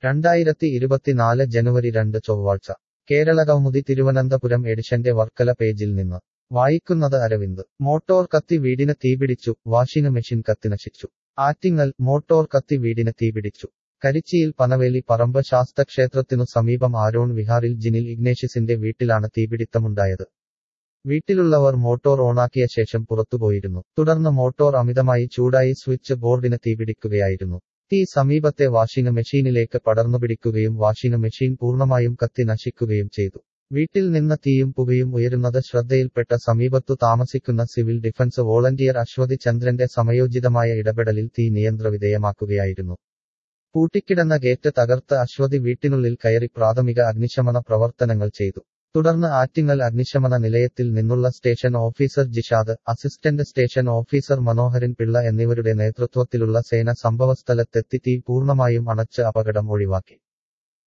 രണ്ടായിരത്തി ഇരുപത്തിനാല് ജനുവരി രണ്ട് ചൊവ്വാഴ്ച കേരളകൗമുദി തിരുവനന്തപുരം എഡിഷന്റെ വർക്കല പേജിൽ നിന്ന് വായിക്കുന്നത് അരവിന്ദ് മോട്ടോർ കത്തി വീടിന് തീപിടിച്ചു വാഷിംഗ് മെഷീൻ കത്തിനശിച്ചു ആറ്റിങ്ങൽ മോട്ടോർ കത്തി വീടിന് തീപിടിച്ചു കരിച്ചിയിൽ പനവേലി പറമ്പ് ശാസ്തക്ഷേത്രത്തിനു സമീപം ആരോൺ വിഹാറിൽ ജിനിൽ ഇഗ്നേഷ്യസിന്റെ വീട്ടിലാണ് തീപിടിത്തമുണ്ടായത് വീട്ടിലുള്ളവർ മോട്ടോർ ഓണാക്കിയ ശേഷം പുറത്തുപോയിരുന്നു തുടർന്ന് മോട്ടോർ അമിതമായി ചൂടായി സ്വിച്ച് ബോർഡിന് തീപിടിക്കുകയായിരുന്നു തീ സമീപത്തെ വാഷിംഗ് മെഷീനിലേക്ക് പടർന്നുപിടിക്കുകയും വാഷിംഗ് മെഷീൻ പൂർണ്ണമായും കത്തി നശിക്കുകയും ചെയ്തു വീട്ടിൽ നിന്ന് തീയും പുകയും ഉയരുന്നത് ശ്രദ്ധയിൽപ്പെട്ട സമീപത്തു താമസിക്കുന്ന സിവിൽ ഡിഫൻസ് വോളണ്ടിയർ അശ്വതി ചന്ദ്രന്റെ സമയോചിതമായ ഇടപെടലിൽ തീ നിയന്ത്രവിധേയമാക്കുകയായിരുന്നു പൂട്ടിക്കിടന്ന ഗേറ്റ് തകർത്ത് അശ്വതി വീട്ടിനുള്ളിൽ കയറി പ്രാഥമിക അഗ്നിശമന പ്രവർത്തനങ്ങൾ ചെയ്തു തുടർന്ന് ആറ്റിങ്ങൽ അഗ്നിശമന നിലയത്തിൽ നിന്നുള്ള station officer Jishad assistant station officer Manoharan Pillai എന്നിവരുടെ നേതൃത്വത്തിലുള്ള സേന സംഭവസ്ഥലത്തെത്തി തീ പൂർണ്ണമായും അണച്ച് അപകടം ഒഴിവാക്കി